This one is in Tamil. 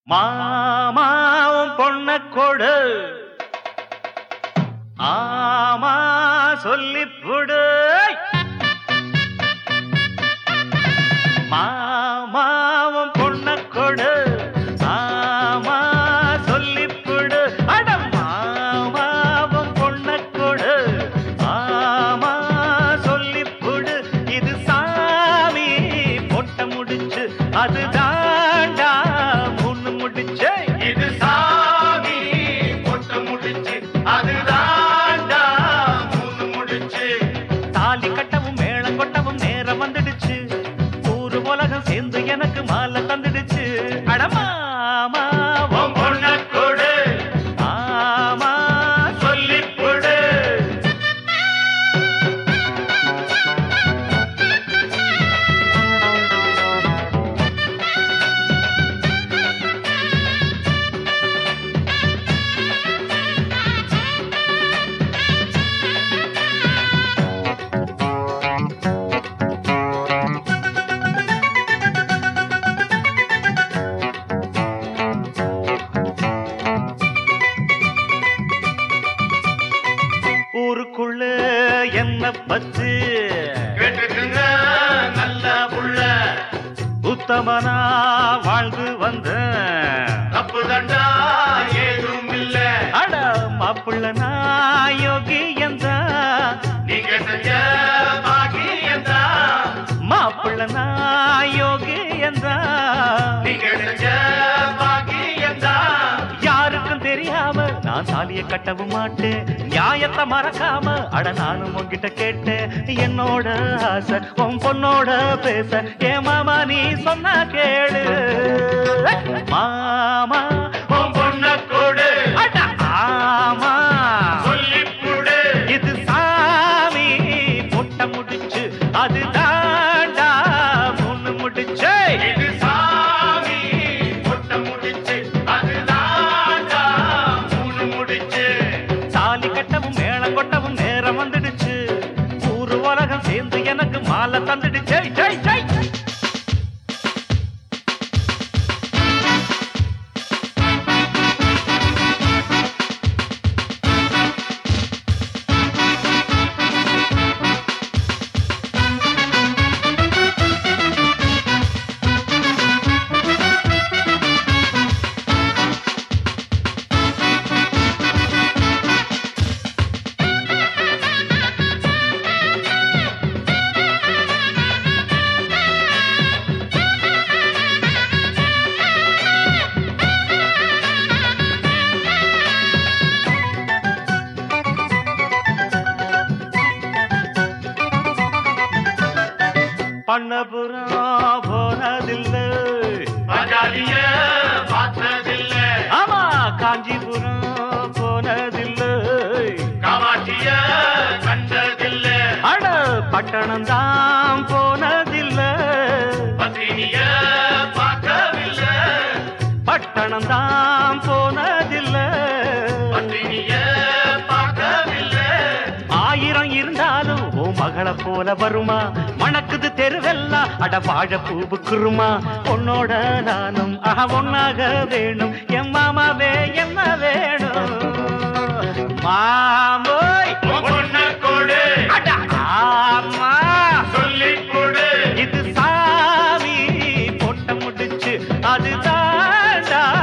மாமாவும் பொண்ண கொடு ஆமா சொல்லிப்புடு மாமாவும் பொண்ண கொடு ஆமா சொல்லிப்புடு அட மாமாவும் பொண்ண கொடு ஆமா சொல்லிப்புடு இது சாமி பொட்ட முடிச்சு அது தாண்டா முன்னு முடிச்சு இது சாமி பொட்ட முடிச்சு அது தாண்டா முன்னு முடிச்சு தாலி கட்டவும் மேளம் கொட்டவும் நேரம் வந்துடுச்சு ஊரு உலகம் சேர்ந்து எனக்கு மாலை தந்துடுச்சு அடமாமா உன் பொண்ண கொடு ஆமா சொல்லிப் கொடு ஊருக்குள்ள என்ன பத்து கேட்டுக்குங்க நல்ல புள்ள உத்தமனா வாழ்ந்து வந்த தப்பு தண்டா ஏதும் இல்ல அட மாப்பிள்ள நான் யோகி எந்த நீங்க செஞ்ச பாக்கியந்தா மாப்பிள்ள நான் யோகி எந்த நீங்க செஞ்ச பாக்கியந்தா யாருக்கும் தெரியாம நான் தாலிய கட்டவும் மாட்டேன் நியாயத்தை மறக்காம அட நானும் உன்கிட்ட கேட்டேன் என்னோட ஆசை உன் பொண்ணோட பேச ஏ மாமா நீ சொன்னா கேளு மாமா உன் பொண்ண கொடு அட ஆமா சொல்லிப் கொடு இது சாமி பொட்ட முடிச்சு அது தாண்டா முன்னு முடிச்சு இது சாமி பொட்ட முடிச்சு அதுதான்டா மூணு முடிச்சு தாலி கட்டவும் மேளம் கொட்டவும் நேரம் வந்துடுச்சு ஊரு உலகம் சேர்ந்து எனக்கு மாலை தந்துடுச்சு ஜெய் ஜெய் பண்ணபுரம் போனதில்லை பஜாலிய பார்த்ததில்ல ஆமா காஞ்சிபுரம் போனதில்லை காமாட்சிய கண்டதில்ல அட பட்டணம் தான் போனதில்லை பத்தினிய பார்க்கவில்லை பட்டணம் தான் போனதில்லை பத்தினிய பார்க்கவில்லை ஆயிரம் இருந்தாலும் ஓ மகளை போல வருமா மணக்குது தெருவெல்லாம் அட வாழ பூவுக்குருமா உன்னோட நானும் ஆஹா ஒன்னாக வேணும் என் மாமாவே என்ன வேணும் மாமோய் உன் பொண்ண கொடு அட ஆமா சொல்லிக் கொடு இது சாமி பொட்ட முடிச்சு அது தாண்டா